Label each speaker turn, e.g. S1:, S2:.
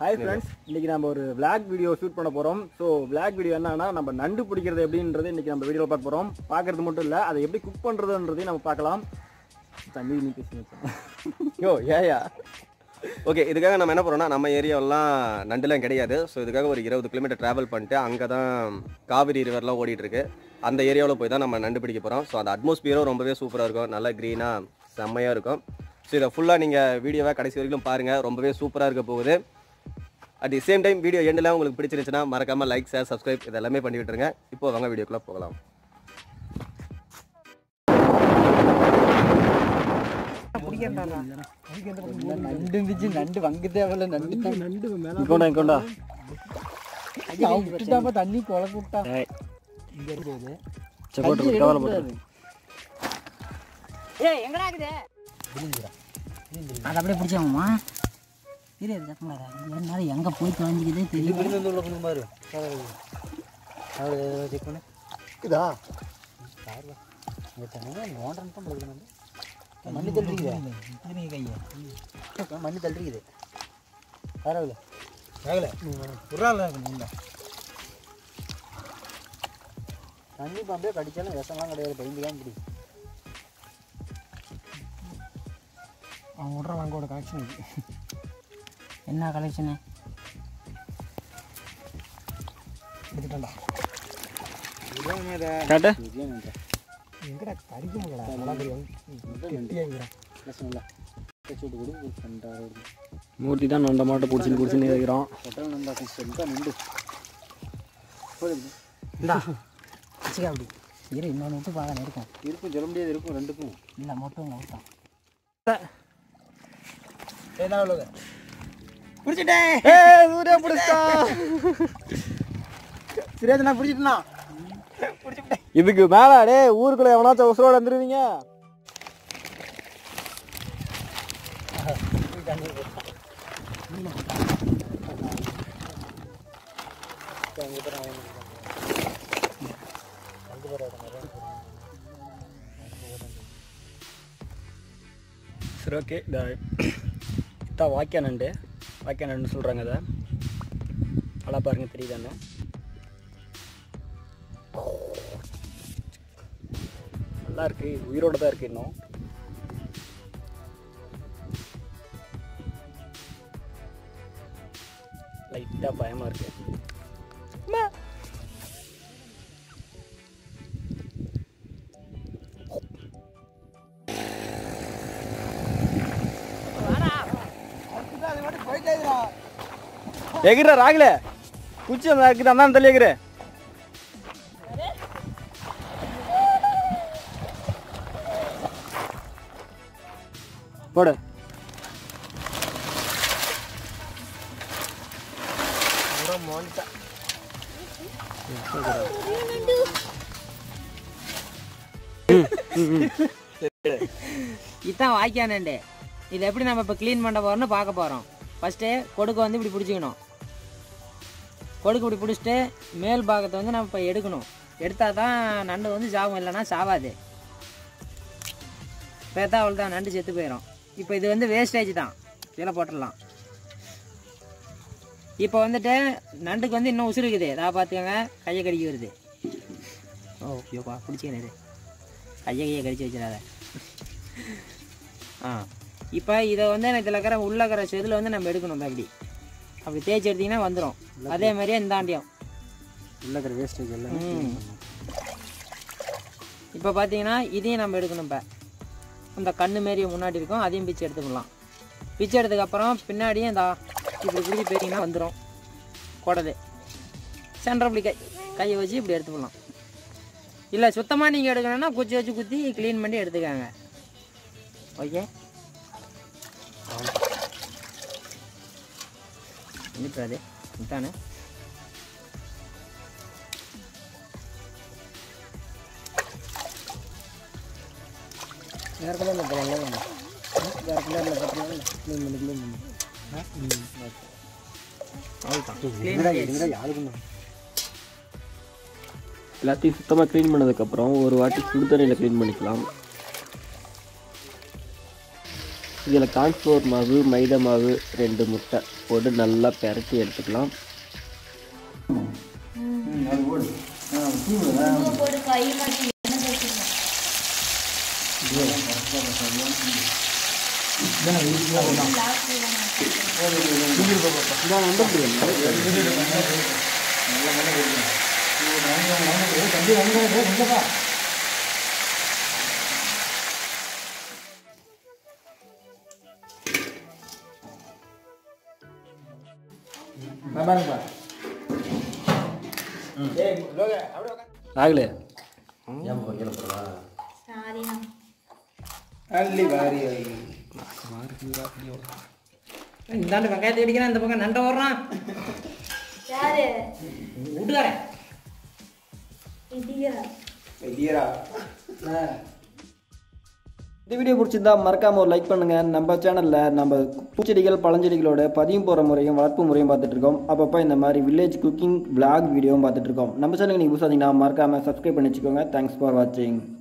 S1: Hi friends இன்னைக்கு நம்ம ஒரு vlog வீடியோ ஷூட் பண்ண போறோம் ஸோ vlog வீடியோ என்னன்னா நம்ம நண்டு பிடிக்கிறது எப்படின்றது இன்னைக்கு நம்ம வீடியோ பார்க்க போறோம் பார்க்கறது மட்டும் இல்ல அதை எப்படி குக் பண்றதுன்றதையும் நம்ம பார்க்கலாம் தம்பி நீ பேசுங்க
S2: யோ ஏயா ஓகே இதுக்காக நம்ம என்ன பண்ணுறோம்னா நம்ம ஏரியாவெல்லாம் நண்டுலாம் கிடையாது ஸோ இதுக்காக ஒரு இருபது கிலோமீட்டர் ட்ராவல் பண்ணிட்டு அங்கே தான் காவிரி ரிவர்லாம் ஓடிட்டு இருக்கு அந்த ஏரியாவில் போய் தான் நம்ம நண்டு பிடிக்க போகிறோம் ஸோ அந்த அட்மாஸ்பியரும் ரொம்பவே சூப்பராக இருக்கும் நல்லா க்ரீனாக செம்மையாக இருக்கும் ஸோ இதை ஃபுல்லாக நீங்கள் வீடியோவை கடைசி வரைக்கும் பாருங்கள் ரொம்பவே சூப்பராக இருக்க போகுது at the same time video எண்டில் உங்களுக்கு பிடிச்சிருந்துச்சுன்னா மறக்காமல் லைக் ஷேர் சப்ஸ்கிரைப் இது எல்லாமே பண்ணி விட்டுருங்க இப்போ வாங்க வீடியோக்குள்ளே போகலாம்
S3: நண்டு இருந்துச்சு நண்டு வங்க தேவையில்ல நண்டு நண்டு
S1: இங்கோண்டா இங்கோண்டா
S3: அவன் விட்டுட்டாப்ப தண்ணி குழக்க விட்டான்
S1: சரி போட்டு கவலை போட்டு
S4: அதை அப்படியே பிடிச்சாமா இரு இது கட்டமாடா என்னால எங்க போய் தொலைஞ்சிக்கிதே தெரியல
S3: பாரு செக் பண்ணு இதா நோண்டன் தான் படுக்கணும் மண்ணு தள்ளிக்குது கையை மண்ணு தள்ளிக்குது வேறவில்ல வேகல புறால தண்ணி பாம்பே கடிச்சாலும் விஷம்லாம் கிடையாது பயந்து தான் பிடி அவன் விட்ற வாங்கோட கனெக்ஷன் இது
S4: என்ன கலெக்ஷனு
S3: எடுத்துட்டான்டா
S1: காட்டு
S3: எங்கடா கடிக்க முடியல நல்லா தெரியும் கெட்டியாங்கிறா விஷம் இல்லை சூட்டு கொடு கண்டாரு
S1: மூர்த்தி தான் நொண்ட மாட்டை பிடிச்சின்னு பிடிச்சின்னு இருக்கிறோம்
S3: ஹோட்டல் நண்டா சென்டா நின்று
S4: இந்தா வச்சுக்க அப்படி இரு இன்னொன்று விட்டு பார்க்க இருக்கும்
S3: இருக்கும் சொல்ல முடியாது இருக்கும் ரெண்டுக்கும்
S4: இல்லை மட்டும் இங்கே விட்டோம்
S3: என்ன உள்ளது
S1: ஏய் சூர்யா பிடிச்சா
S3: சரியா நான் பிடிச்சிட்டுனா
S1: இதுக்கு மேல டேய் ஊருக்குள்ள எவனாச்சும் உசுரோட வந்துருவீங்க சரி ஓகே இந்த இதான் வாக்கியா நண்டு வாக்கியா நண்டுன்னு சொல்கிறாங்க அதை நல்லா பாருங்க தெரியுதானே நல்லா இருக்கு இது உயிரோட தான் இருக்கு இன்னும் லைட்டாக பயமாக இருக்கு அம்மா. எகிற ராகுல குச்சி அந்த இருக்குது அந்த தள்ளி எகிற போடு
S4: இதான் வாய்க்கானண்டு இதை எப்படி நம்ம இப்போ க்ளீன் பண்ண போகிறோம்னு பார்க்க போகிறோம் ஃபஸ்ட்டு கொடுக்க வந்து இப்படி பிடிச்சிக்கணும் கொடுக்கு இப்படி பிடிச்சிட்டு மேல் பாகத்தை வந்து நம்ம இப்போ எடுக்கணும் எடுத்தால் தான் நண்டு வந்து சாகும் இல்லைன்னா சாவாது பேத்தா அவள் தான் நண்டு செத்து போயிடும் இப்போ இது வந்து வேஸ்டேஜ் தான் இதில் போட்டுடலாம் இப்போ வந்துட்டு நண்டுக்கு வந்து இன்னும் உசுறு இருக்குது நான் பார்த்துக்கோங்க கையை கடிக்க வருது ஓ ஐயோப்பா பிடிச்சிக்கிறது கையை கையை கடிச்சு வச்சிடாத ஆ இப்போ இதை வந்து இதில் இருக்கிற உள்ள இருக்கிற செதில் வந்து நம்ம எடுக்கணும் இந்த அப்படி அப்படி தேய்ச்சி எடுத்தீங்கன்னா வந்துடும் அதே மாதிரியே இந்தாண்டியும்
S3: உள்ள இருக்கிற வேஸ்டேஜ் எல்லாம்
S4: ம் இப்போ பார்த்தீங்கன்னா இதையும் நம்ம எடுக்கணும் இப்போ அந்த கண்ணு மாரி முன்னாடி இருக்கும் அதையும் பிச்சு எடுத்துக்கலாம் பிச்சு எடுத்ததுக்கப்புறம் பின்னாடியும் இந்த இப்படி பிடிச்சி போயிட்டீங்கன்னா வந்துடும் குடது சென்டர் அப்படி கை கையை வச்சு இப்படி எடுத்துக்கலாம் இல்லை சுத்தமாக நீங்கள் எடுக்கணும்னா குச்சி வச்சு குத்தி க்ளீன் பண்ணி எடுத்துக்கோங்க ஓகே இனிப்பாது இதானே
S3: வேறு கலரில் போகலாம் வேறு கலரில் பார்த்தீங்கன்னா க்ளீன் பண்ணி க்ளீன் பண்ணி
S4: க்ளீன்
S3: யாருக்குண்ணா
S1: எல்லாத்தையும் சுத்தமாக க்ளீன் பண்ணதுக்கப்புறம் ஒரு வாட்டி சுடு தண்ணியில் க்ளீன் பண்ணிக்கலாம்
S2: இதில் கான்ஃப்ளோர் மாவு மைதா மாவு ரெண்டு முட்டை போட்டு நல்லா பெரட்டி எடுத்துக்கலாம்
S5: போட்டு கை மாட்டி எண்ணெய் தேய்ச்சிக்கணும். last ல நான்
S1: ராகுலே
S5: சாரி நான்
S4: இந்தாண்டு வெங்காயத்தை அடிக்கிறான் இந்த பக்கம் நண்டை ஓடுறான்
S5: யாரு
S4: விட்டுக்காரன்
S5: இடியா
S1: இந்த வீடியோ பிடிச்சிருந்தா மறக்காம ஒரு லைக் பண்ணுங்க நம்ம சேனல்ல நம்ம பூச்செடிகள் பழஞ்செடிகளோட பதியம் போற முறையும் வளர்ப்பு முறையும் பார்த்துட்டு இருக்கோம் அப்பப்போ இந்த மாதிரி வில்லேஜ் குக்கிங் vlog வீடியோவும் பார்த்துட்டு இருக்கோம் நம்ம சேனலுக்கு நீங்கள் புதுசாக மறக்காம சப்ஸ்கிரைப் பண்ணி வச்சுக்கோங்க தேங்க்ஸ் ஃபார் வாட்சிங்